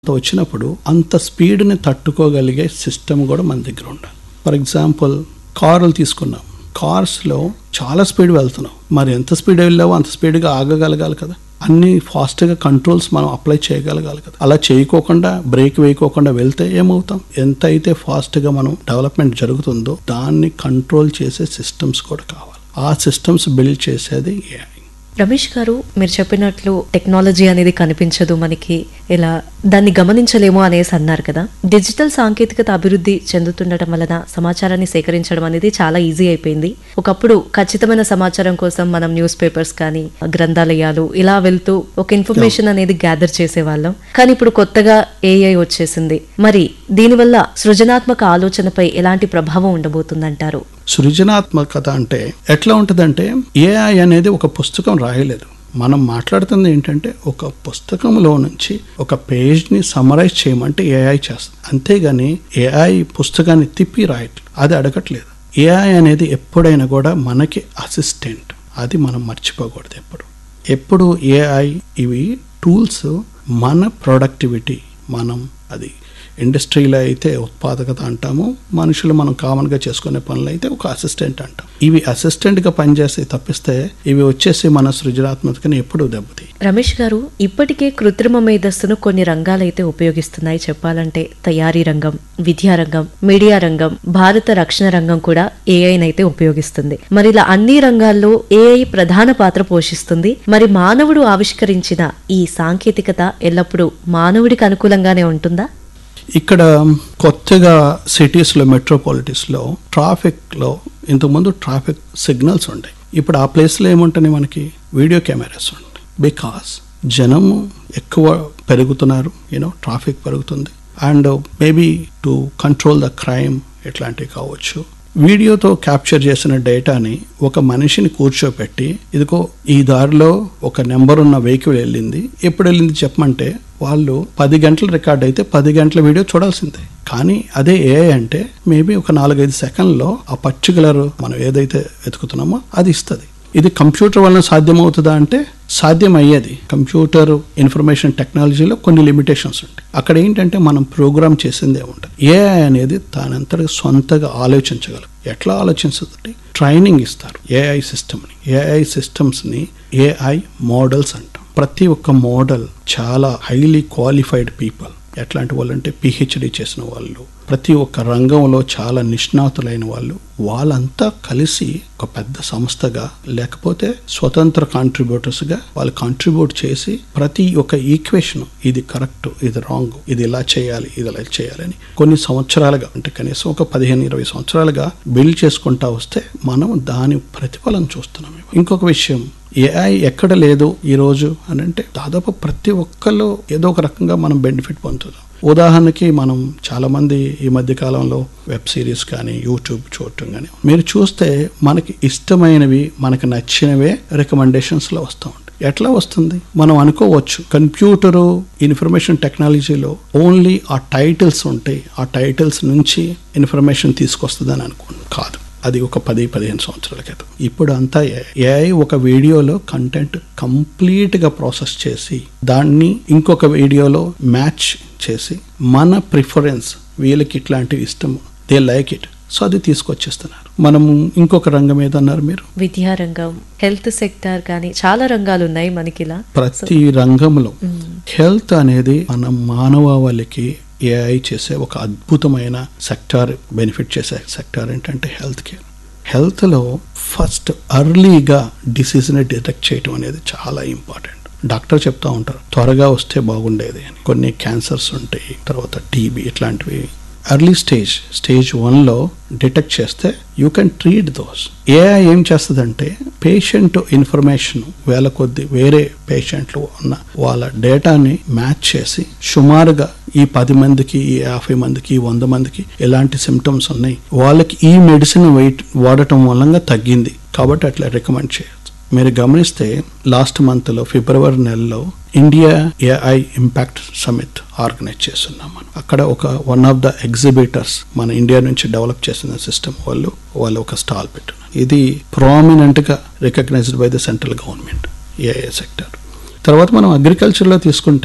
వచ్చినప్పుడు అంత స్పీడ్ని తట్టుకోగలిగే సిస్టమ్ కూడా మన దగ్గర ఉండాలి ఫర్ ఎగ్జాంపుల్ కార్లు తీసుకున్నాం కార్స్లో చాలా స్పీడ్ వెళ్తున్నాం మరి ఎంత స్పీడ్ వెళ్ళావో అంత స్పీడ్గా ఆగగలగాలి కదా అన్ని ఫాస్ట్గా కంట్రోల్స్ మనం అప్లై చేయగలగాలి కదా అలా చేయకోకుండా బ్రేక్ వేయకోకుండా వెళ్తే ఏమవుతాం ఎంత అయితే ఫాస్ట్గా మనం డెవలప్మెంట్ జరుగుతుందో దాన్ని కంట్రోల్ చేసే సిస్టమ్స్ కూడా కావాలి ఆ సిస్టమ్స్ బిల్డ్ చేసేది ఏఐ రమేష్ గారు మీరు చెప్పినట్లు టెక్నాలజీ అనేది కనిపించదు మనకి ఇలా దాన్ని గమనించలేము అనేసి అన్నారు కదా డిజిటల్ సాంకేతికత అభివృద్ధి చెందుతుండటం వలన సమాచారాన్ని సేకరించడం అనేది చాలా ఈజీ అయిపోయింది ఒకప్పుడు ఖచ్చితమైన సమాచారం కోసం మనం న్యూస్ పేపర్స్ కానీ గ్రంథాలయాలు ఇలా వెళ్తూ ఒక ఇన్ఫర్మేషన్ అనేది గ్యాదర్ చేసేవాళ్ళం కానీ ఇప్పుడు కొత్తగా ఏఐ వచ్చేసింది మరి దీనివల్ల సృజనాత్మక ఆలోచనపై ఎలాంటి ప్రభావం ఉండబోతుందంటారు సృజనాత్మకత అంటే ఎట్లా ఉంటుందంటే ఏఐ అనేది ఒక పుస్తకం రాయలేదు మనం మాట్లాడుతుంది ఏంటంటే ఒక పుస్తకంలో నుంచి ఒక పేజ్ని సమరైజ్ చేయమంటే ఏఐ చేస్తుంది అంతేగాని ఏఐ పుస్తకాన్ని తిప్పి రాయట్లేదు అది అడగట్లేదు ఏఐ అనేది ఎప్పుడైనా కూడా మనకి అసిస్టెంట్ అది మనం మర్చిపోకూడదు ఎప్పుడు ఎప్పుడు ఏఐ ఇవి టూల్స్ మన ప్రొడక్టివిటీ మనం అది ఇండస్ట్రీలో అయితే ఉత్పాదకత అంటాము మనుషులు మనం కామన్గా చేసుకునే పనులు అయితే ఒక అసిస్టెంట్ అంటాం ఇవి అసిస్టెంట్గా పనిచేస్తే తప్పిస్తే ఇవి వచ్చేసి మన సృజనాత్మకతని ఎప్పుడూ దెబ్బతాయి రమేష్ గారు ఇప్పటికే కృత్రిమ మేధస్సును కొన్ని రంగాలైతే ఉపయోగిస్తున్నాయి చెప్పాలంటే తయారీ రంగం విద్యా రంగం మీడియా రంగం భారత రక్షణ రంగం కూడా ఏఐనైతే ఉపయోగిస్తుంది మరి ఇలా అన్ని రంగాల్లో ఏఐ ప్రధాన పాత్ర పోషిస్తుంది మరి మానవుడు ఆవిష్కరించిన ఈ సాంకేతికత ఎల్లప్పుడూ మానవుడికి అనుకూలంగానే ఉంటుందా ఇక్కడ కొత్తగా సిటీస్లో మెట్రోపాలిటీస్లో ట్రాఫిక్లో ఇంతకుముందు ట్రాఫిక్ సిగ్నల్స్ ఉంటాయి ఇప్పుడు ఆ ప్లేస్లో ఏముంటాయి మనకి వీడియో కెమెరాస్ ఉంటాయి బికాస్ జనము ఎక్కువ పెరుగుతున్నారు యూనో ట్రాఫిక్ పెరుగుతుంది and maybe to control the crime ఇట్లాంటివి కావచ్చు వీడియోతో క్యాప్చర్ చేసిన డేటాని ఒక మనిషిని కూర్చోపెట్టి ఇదిగో ఈ దారిలో ఒక నెంబర్ ఉన్న వెహికల్ వెళ్ళింది ఎప్పుడు వెళ్ళింది చెప్పమంటే వాళ్ళు పది గంటలు రికార్డ్ అయితే పది గంటల వీడియో చూడాల్సిందే కానీ అదే ఏ అంటే మేబీ ఒక నాలుగైదు సెకండ్లో ఆ పర్టికులర్ మనం ఏదైతే వెతుకుతున్నామో అది ఇస్తుంది ఇది కంప్యూటర్ వలన సాధ్యమవుతుందా అంటే సాధ్యం అయ్యేది కంప్యూటర్ ఇన్ఫర్మేషన్ టెక్నాలజీలో కొన్ని లిమిటేషన్స్ ఉంటాయి అక్కడ ఏంటంటే మనం ప్రోగ్రామ్ చేసిందే ఉంటుంది ఏఐ అనేది తానంతట సొంతగా ఆలోచించగలరు ఎట్లా ఆలోచించుతుంది ట్రైనింగ్ ఇస్తారు ఏఐ సిస్టమ్ని ఏఐ సిస్టమ్స్ని ఏఐ మోడల్స్ అంటాం ప్రతి ఒక్క మోడల్ చాలా హైలీ క్వాలిఫైడ్ పీపుల్ ఎట్లాంటి వాళ్ళు అంటే పిహెచ్డి చేసిన వాళ్ళు ప్రతి ఒక్క రంగంలో చాలా నిష్ణాతులైన వాళ్ళు వాళ్ళంతా కలిసి ఒక పెద్ద సంస్థగా లేకపోతే స్వతంత్ర కాంట్రిబ్యూటర్స్గా వాళ్ళు కాంట్రిబ్యూట్ చేసి ప్రతి ఒక్క ఈక్వేషన్ ఇది కరెక్ట్ ఇది రాంగ్ ఇది ఇలా చేయాలి ఇది ఇలా చేయాలని కొన్ని సంవత్సరాలుగా అంటే కనీసం ఒక పదిహేను ఇరవై సంవత్సరాలుగా బిల్డ్ చేసుకుంటా వస్తే మనం దాని ప్రతిఫలం చూస్తున్నాం ఇంకొక విషయం ఏఐ ఎక్కడ లేదు ఈరోజు అని అంటే దాదాపు ప్రతి ఒక్కళ్ళు ఏదో ఒక రకంగా మనం బెనిఫిట్ పొందుతున్నాం ఉదాహరణకి మనం చాలామంది ఈ మధ్య కాలంలో వెబ్ సిరీస్ కానీ యూట్యూబ్ చూడటం కానీ మీరు చూస్తే మనకి ఇష్టమైనవి మనకి నచ్చినవే రికమెండేషన్స్లో వస్తూ ఉంటాయి ఎట్లా వస్తుంది మనం అనుకోవచ్చు కంప్యూటరు ఇన్ఫర్మేషన్ టెక్నాలజీలో ఓన్లీ ఆ టైటిల్స్ ఉంటాయి ఆ టైటిల్స్ నుంచి ఇన్ఫర్మేషన్ తీసుకొస్తుందని అనుకోండి కాదు అది ఒక పది పదిహేను సంవత్సరాల క్రితం ఇప్పుడు అంతా ఏఐ ఒక వీడియోలో కంటెంట్ కంప్లీట్గా ప్రాసెస్ చేసి దాన్ని ఇంకొక వీడియోలో మ్యాచ్ చేసి మన ప్రిఫరెన్స్ వీళ్ళకి ఇట్లాంటివి ఇష్టం దే లైక్ ఇట్ సో అది తీసుకొచ్చేస్తున్నారు మనం ఇంకొక రంగం ఏదన్నారు మీరు విద్యా రంగం హెల్త్ సెక్టార్ కానీ చాలా రంగాలు ఉన్నాయి మనకి ఇలా ప్రతి రంగంలో హెల్త్ అనేది మన మానవాళికి ఏఐ చేసే ఒక అద్భుతమైన సెక్టార్ బెనిఫిట్ చేసే సెక్టార్ ఏంటంటే హెల్త్ కేర్ హెల్త్లో ఫస్ట్ అర్లీగా డిసీజ్ని డిటెక్ట్ చేయడం అనేది చాలా ఇంపార్టెంట్ డాక్టర్ చెప్తా ఉంటారు త్వరగా వస్తే బాగుండేది అని కొన్ని క్యాన్సర్స్ ఉంటాయి తర్వాత టీబీ ఇట్లాంటివి ఎర్లీ స్టేజ్ స్టేజ్ వన్లో డిటెక్ట్ చేస్తే you can treat those AI ఏం చేస్తుందంటే పేషెంట్ ఇన్ఫర్మేషన్ వేల కొద్ది వేరే పేషెంట్లు ఉన్న వాళ్ళ డేటాని మ్యాచ్ చేసి సుమారుగా ఈ పది మందికి ఈ యాభై మందికి ఈ వంద మందికి ఎలాంటి సిమ్టమ్స్ ఉన్నాయి వాళ్ళకి ఈ మెడిసిన్ వెయిట్ వాడటం మూలంగా తగ్గింది కాబట్టి అట్లా రికమెండ్ చేయొచ్చు మీరు గమనిస్తే లాస్ట్ మంత్లో ఫిబ్రవరి నెలలో India AI impact summit organise చేస్తున్నాం మనం అక్కడ ఒక వన్ ఆఫ్ ద ఎగ్జిబిటర్స్ మన ఇండియా నుంచి డెవలప్ చేసిన సిస్టమ్ వాళ్ళు వాళ్ళు ఒక స్టాల్ పెట్టున్నారు ఇది ప్రామినెంట్గా recognised by the central government AI sector తర్వాత మనం అగ్రికల్చర్లో తీసుకుంటే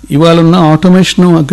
ఇవాళ ఉన్న ఆటోమేషన్